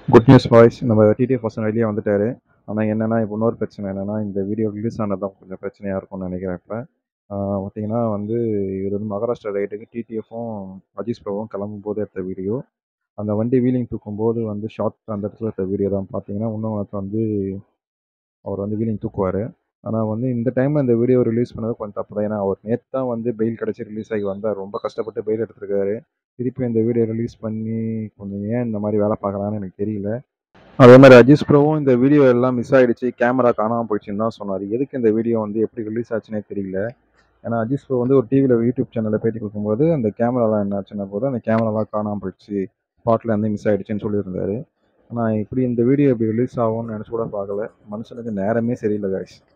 good news boys நம்ம TTF person வெளியே வந்துட்டாரு ஆனால் என்னென்னா இப்போ இன்னொரு பிரச்சனை என்னென்னா இந்த வீடியோ ரிலீஸ் ஆனது தான் கொஞ்சம் பிரச்சனையாக இருக்கும்னு நினைக்கிறேன் இப்போ பார்த்தீங்கன்னா வந்து இவர் வந்து மகாராஷ்டிரா ரைட்டுக்கு டிடிஎஃப்பும் அஜீஸ் பிரபுவும் கிளம்பும் போது எடுத்த வீடியோ அந்த வண்டி வீலிங் தூக்கும்போது வந்து ஷார்ட் அந்த இடத்துல எடுத்த வீடியோ தான் பார்த்தீங்கன்னா இன்னும் வந்து அவர் வந்து வீலிங் தூக்குவார் ஆனால் வந்து இந்த டைமில் இந்த வீடியோ ரிலீஸ் பண்ணது கொஞ்சம் தப்பு தான் ஏன்னா அவர் நேற்று தான் வந்து பெயில் கிடச்சி ரிலீஸ் ஆகி வந்தார் ரொம்ப கஷ்டப்பட்டு பெயில் எடுத்திருக்காரு திருப்பி இந்த வீடியோ ரிலீஸ் பண்ணி கொஞ்சம் ஏன் இந்த மாதிரி வேலை பார்க்குறான்னு எனக்கு தெரியல அதே மாதிரி அஜிஸ் ப்ரோவும் இந்த வீடியோ எல்லாம் மிஸ் ஆகிடுச்சு கேமரா காணாமல் போயிடுச்சுன்னு தான் சொன்னார் எதுக்கு இந்த வீடியோ வந்து எப்படி ரிலீஸ் ஆச்சுன்னே தெரியல ஏன்னா அஜிஸ் ப்ரோ வந்து ஒரு டிவியில் யூடியூப் சேனலில் பேட்டி கொடுக்கும்போது அந்த கேமராலாம் என்ன ஆச்சுன்னா போது அந்த கேமராலாம் காணாமல் போயிடுச்சு ஸ்பாட்டில் வந்து மிஸ் ஆகிடுச்சுன்னு சொல்லியிருந்தாரு ஆனால் இப்படி இந்த வீடியோ இப்படி ரிலீஸ் ஆகும்னு நினச்சி கூட பார்க்கல மனுஷனுக்கு நேரமே சரியில்லை guys